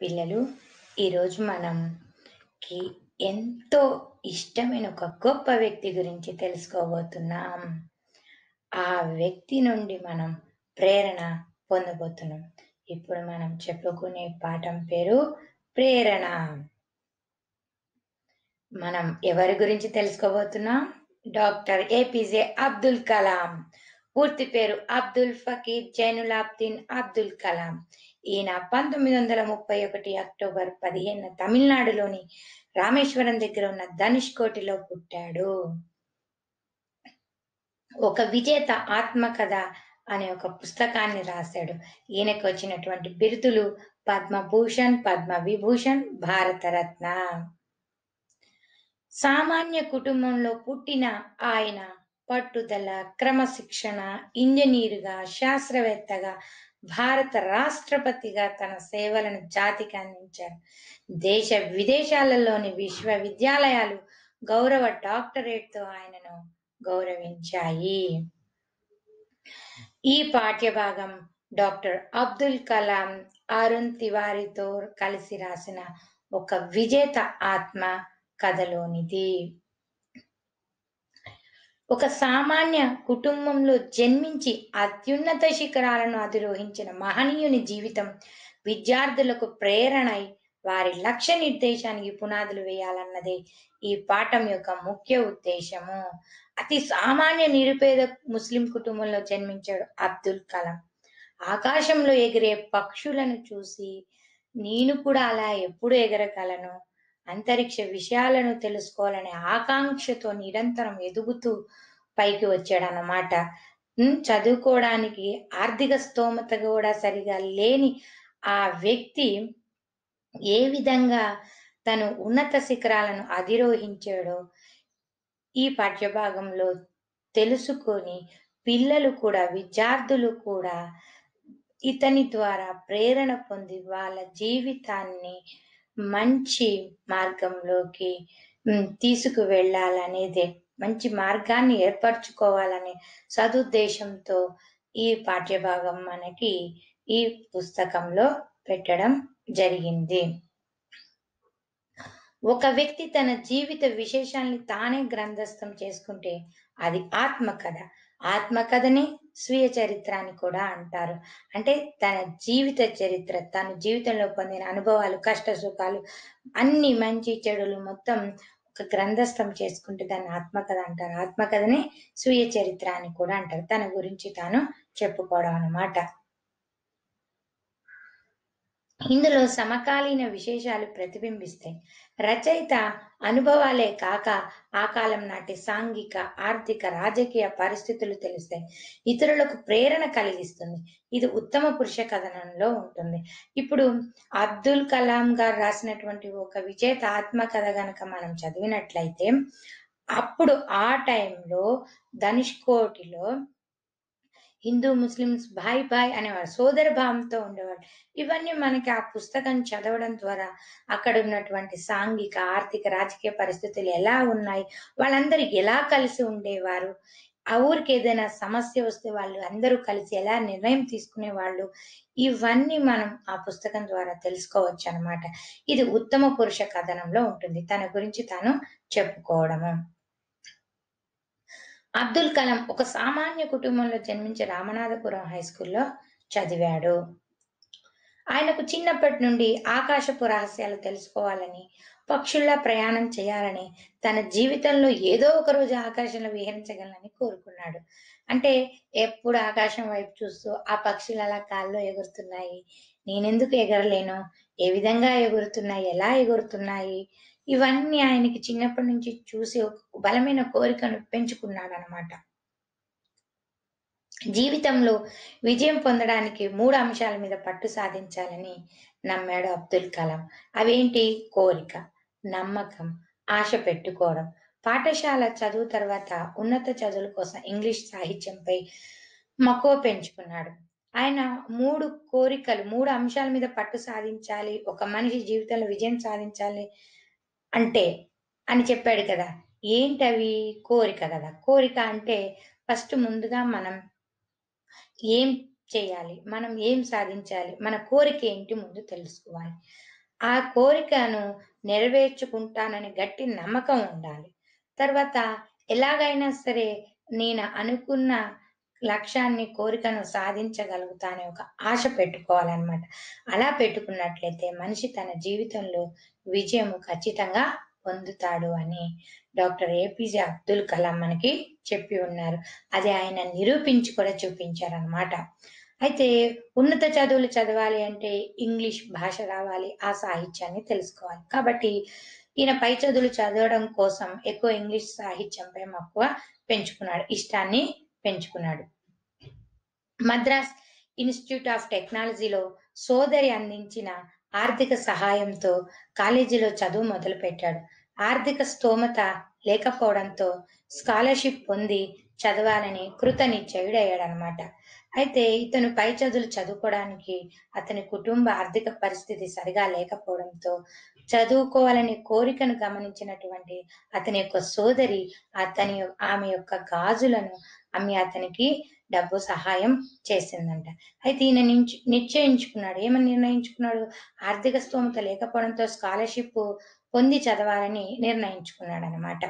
పిల్లలు ఈరోజు మనంకి ఎంతో ఇష్టమైన ఒక గొప్ప వ్యక్తి గురించి తెలుసుకోబోతున్నాం ఆ వ్యక్తి నుండి మనం ప్రేరణ పొందబోతున్నాం ఇప్పుడు మనం చెప్పుకునే పాఠం పేరు ప్రేరణ మనం ఎవరి గురించి తెలుసుకోబోతున్నాం డాక్టర్ ఏపీజే అబ్దుల్ కలాం పూర్తి పేరు అబ్దుల్ ఫకీర్ జైనులాబ్దీన్ అబ్దుల్ కలాం ఈయన పంతొమ్మిది వందల ముప్పై ఒకటి అక్టోబర్ పదిహేను తమిళనాడులోని రామేశ్వరం దగ్గర ఉన్న ధనుష్కోటిలో పుట్టాడు ఒక విజేత ఆత్మకథ అనే ఒక పుస్తకాన్ని రాశాడు ఈయనకు వచ్చినటువంటి బిరుదులు పద్మభూషణ్ పద్మ విభూషణ్ భారతరత్న సామాన్య కుటుంబంలో పుట్టిన ఆయన పట్టుదల క్రమశిక్షణ ఇంజనీరుగా శాస్త్రవేత్తగా భారత రాష్ట్రపతిగా తన సేవలను జాతికి అందించారు దేశ విదేశాలలోని విశ్వవిద్యాలయాలు గౌరవ డాక్టరేట్తో ఆయనను గౌరవించాయి ఈ పాఠ్యభాగం డాక్టర్ అబ్దుల్ కలాం అరుణ్ తివారీతో కలిసి రాసిన ఒక విజేత ఆత్మ కథలోనిది ఒక సామాన్య కుటుంబంలో జన్మించి అత్యున్నత శిఖరాలను అధిరోహించిన మహనీయుని జీవితం విద్యార్థులకు ప్రేరణై వారి లక్ష్య నిర్దేశానికి పునాదులు వేయాలన్నదే ఈ పాఠం యొక్క ముఖ్య ఉద్దేశము అతి సామాన్య నిరుపేద ముస్లిం కుటుంబంలో జన్మించాడు అబ్దుల్ కలాం ఆకాశంలో ఎగిరే పక్షులను చూసి నేను కూడా అలా ఎప్పుడు ఎగరగలను అంతరిక్ష విషయాలను తెలుసుకోవాలనే ఆకాంక్షతో నిరంతరం ఎదుగుతూ పైకి వచ్చాడనమాట చదువుకోవడానికి ఆర్థిక స్తోమత కూడా సరిగా లేని ఆ వ్యక్తి ఏ విధంగా తను ఉన్నత శిఖరాలను అధిరోహించాడో ఈ పాఠ్యభాగంలో తెలుసుకొని పిల్లలు కూడా విద్యార్థులు కూడా ఇతని ద్వారా ప్రేరణ పొంది వాళ్ళ జీవితాన్ని మంచి మార్గంలోకి తీసుకు వెళ్ళాలనేదే మంచి మార్గాన్ని ఏర్పరచుకోవాలనే సదుద్దేశంతో ఈ పాఠ్యభాగం మనకి ఈ పుస్తకంలో పెట్టడం జరిగింది ఒక వ్యక్తి తన జీవిత విశేషాల్ని తానే గ్రంథస్థం చేసుకుంటే అది ఆత్మకథ ఆత్మకథనే స్వీయ చరిత్ర అని కూడా అంటారు అంటే తన జీవిత చరిత్ర తన జీవితంలో పొందిన అనుభవాలు కష్ట సుఖాలు అన్ని మంచి చెడులు మొత్తం ఒక గ్రంథస్థం చేసుకుంటే దాన్ని ఆత్మకథ అంటారు ఆత్మకథనే స్వీయ చరిత్ర అని కూడా అంటారు తన గురించి తాను చెప్పుకోవడం అన్నమాట ఇందులో సమకాలీన విశేషాలు ప్రతిబింబిస్తాయి రచయిత అనుభవాలే కాక ఆ కాలం నాటి సాంఘిక ఆర్థిక రాజకీయ పరిస్థితులు తెలుస్తాయి ఇతరులకు ప్రేరణ కలిగిస్తుంది ఇది ఉత్తమ పురుష కథనంలో ఉంటుంది ఇప్పుడు అబ్దుల్ కలాం గారు రాసినటువంటి ఒక విజేత ఆత్మకథ గనక మనం చదివినట్లయితే అప్పుడు ఆ టైంలో ధనుష్కోటిలో హిందూ ముస్లిమ్స్ బాయ్ బాయ్ అనేవారు సోదర భావంతో ఉండేవారు ఇవన్నీ మనకి ఆ పుస్తకం చదవడం ద్వారా అక్కడ ఉన్నటువంటి సాంఘిక ఆర్థిక రాజకీయ పరిస్థితులు ఎలా ఉన్నాయి వాళ్ళందరూ ఎలా కలిసి ఉండేవారు ఆ ఊరికి ఏదైనా సమస్య వస్తే వాళ్ళు అందరూ కలిసి ఎలా నిర్ణయం తీసుకునే వాళ్ళు ఇవన్నీ మనం ఆ పుస్తకం ద్వారా తెలుసుకోవచ్చు అనమాట ఇది ఉత్తమ పురుష కథనంలో ఉంటుంది తన గురించి తాను చెప్పుకోవడము అబ్దుల్ కలాం ఒక సామాన్య కుటుంబంలో జన్మించి రామనాథపురం హై స్కూల్లో చదివాడు ఆయనకు చిన్నప్పటి నుండి ఆకాశపు రహస్యాలు తెలుసుకోవాలని పక్షుల్లా ప్రయాణం చేయాలని తన జీవితంలో ఏదో ఒక రోజు ఆకాశంలో విహరించగలనని కోరుకున్నాడు అంటే ఎప్పుడు ఆకాశం వైపు చూస్తూ ఆ పక్షులు అలా కాల్లో ఎగురుతున్నాయి నేనెందుకు ఎగరలేను ఏ విధంగా ఎగురుతున్నాయి ఎలా ఎగురుతున్నాయి ఇవన్నీ ఆయనకి చిన్నప్పటి నుంచి చూసి ఒక బలమైన కోరికను పెంచుకున్నాడు అనమాట జీవితంలో విజయం పొందడానికి మూడు అంశాల మీద పట్టు సాధించాలని నమ్మాడు అబ్దుల్ కలాం అవేంటి కోరిక నమ్మకం ఆశ పెట్టుకోవడం పాఠశాల చదువు తర్వాత ఉన్నత చదువుల కోసం ఇంగ్లీష్ సాహిత్యంపై మక్కువ పెంచుకున్నాడు ఆయన మూడు కోరికలు మూడు అంశాల మీద పట్టు సాధించాలి ఒక మనిషి జీవితంలో విజయం సాధించాలి అంటే అని చెప్పాడు కదా ఏంటవి కోరిక కదా కోరిక అంటే ఫస్ట్ ముందుగా మనం ఏం చేయాలి మనం ఏం సాధించాలి మన కోరిక ఏంటి ముందు తెలుసుకోవాలి ఆ కోరికను నెరవేర్చుకుంటానని గట్టి నమ్మకం ఉండాలి తర్వాత ఎలాగైనా సరే నేను అనుకున్న లక్ష్యాన్ని కోరికను సాధించగలుగుతానే ఒక ఆశ పెట్టుకోవాలన్నమాట అలా పెట్టుకున్నట్లయితే మనిషి తన జీవితంలో విజయము ఖచ్చితంగా పొందుతాడు అని డాక్టర్ ఏపీజే అబ్దుల్ కలాం మనకి చెప్పి ఉన్నారు అది ఆయన నిరూపించి కూడా చూపించారనమాట అయితే ఉన్నత చదువులు చదవాలి అంటే ఇంగ్లీష్ భాష రావాలి ఆ సాహిత్యాన్ని తెలుసుకోవాలి కాబట్టి ఈయన పై చదువులు చదవడం కోసం ఎక్కువ ఇంగ్లీష్ సాహిత్యంపై మక్కువ పెంచుకున్నాడు ఇష్టాన్ని పెంచుకున్నాడు మద్రాస్ ఇన్స్టిట్యూట్ ఆఫ్ టెక్నాలజీలో సోదరి అందించిన ఆర్థిక సహాయంతో కాలేజీలో చదువు మొదలుపెట్టాడు ఆర్థిక స్తోమత లేకపోవడంతో స్కాలర్షిప్ పొంది చదవాలని కృత నిశ్చయుడయ్యాడనమాట అయితే ఇతను పై చదువులు చదువుకోవడానికి అతని కుటుంబ ఆర్థిక పరిస్థితి సరిగా లేకపోవడంతో చదువుకోవాలనే కోరికను గమనించినటువంటి అతని యొక్క సోదరి అతని ఆమె యొక్క గాజులను అమ్మి అతనికి డబ్బు సహాయం చేసిందంట అయితే ఈయన నించు నిశ్చయించుకున్నాడు ఏమని నిర్ణయించుకున్నాడు ఆర్థిక స్తోమత లేకపోవడంతో స్కాలర్షిప్ పొంది చదవాలని నిర్ణయించుకున్నాడు అనమాట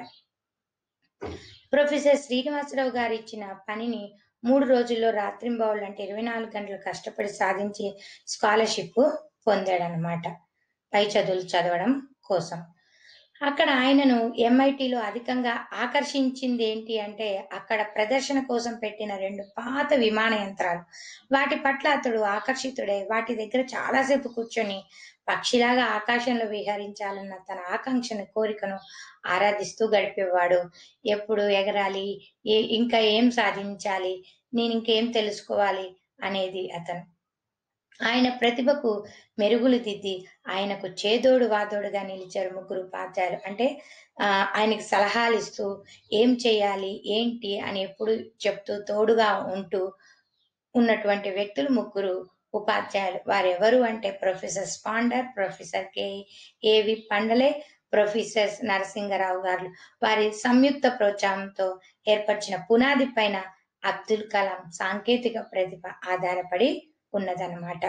ప్రొఫెసర్ శ్రీనివాసరావు గారు ఇచ్చిన పనిని మూడు రోజుల్లో రాత్రింబవళ్ళు అంటే ఇరవై నాలుగు గంటలు కష్టపడి సాధించి స్కాలర్షిప్ పొందాడనమాట పై చదువులు చదవడం కోసం అక్కడ ఆయనను ఎంఐటిలో అధికంగా ఆకర్షించింది ఏంటి అంటే అక్కడ ప్రదర్శన కోసం పెట్టిన రెండు పాత విమాన యంత్రాలు వాటి పట్ల అతడు ఆకర్షితుడై వాటి దగ్గర చాలాసేపు కూర్చొని పక్షిలాగా ఆకాశంలో విహరించాలన్న తన ఆకాంక్షను కోరికను ఆరాధిస్తూ గడిపేవాడు ఎప్పుడు ఎగరాలి ఏ ఇంకా ఏం సాధించాలి నేను ఇంకేం తెలుసుకోవాలి అనేది అతను ఆయన ప్రతిభకు మెరుగులు దిద్ది ఆయనకు చేదోడు వాదోడుగా నిలిచారు ముగ్గురు ఉపాధ్యాయులు అంటే ఆ ఆయనకి సలహాలు ఇస్తూ ఏం చేయాలి ఏంటి అని ఎప్పుడు చెప్తూ తోడుగా ఉంటూ ఉన్నటువంటి వ్యక్తులు ముగ్గురు ఉపాధ్యాయులు వారెవరు అంటే ప్రొఫెసర్ స్పాండర్ ప్రొఫెసర్ కె ఏవి పండలే ప్రొఫెసర్ నరసింగరావు గారు వారి సంయుక్త ప్రోత్సాహంతో ఏర్పరిచిన పునాది పైన అబ్దుల్ కలాం సాంకేతిక ప్రతిభ ఆధారపడి ఉన్నదన్నమాట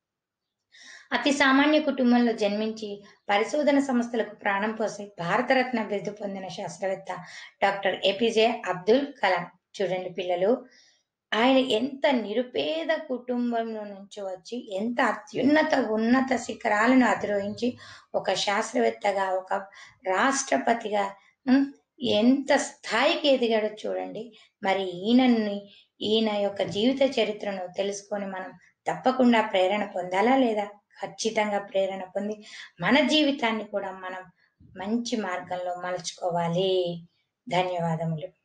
అతి సామాన్య కుటుంబంలో జన్మించి పరిశోధన సంస్థలకు ప్రాణం పోసి భారతరత్న బిరుదు పొందిన శాస్త్రవేత్త డాక్టర్ ఏపీజే అబ్దుల్ కలాం చూడండి పిల్లలు ఆయన ఎంత నిరుపేద కుటుంబంలో నుంచి వచ్చి ఎంత అత్యున్నత ఉన్నత శిఖరాలను అధిరోహించి ఒక శాస్త్రవేత్తగా ఒక రాష్ట్రపతిగా ఉమ్, ఎంత స్థాయికి ఎదిగాడో చూడండి మరి ఈయనని ఈయన యొక్క జీవిత చరిత్రను తెలుసుకొని మనం తప్పకుండా ప్రేరణ పొందాలా లేదా ఖచ్చితంగా ప్రేరణ పొంది మన జీవితాన్ని కూడా మనం మంచి మార్గంలో మలుచుకోవాలి ధన్యవాదములు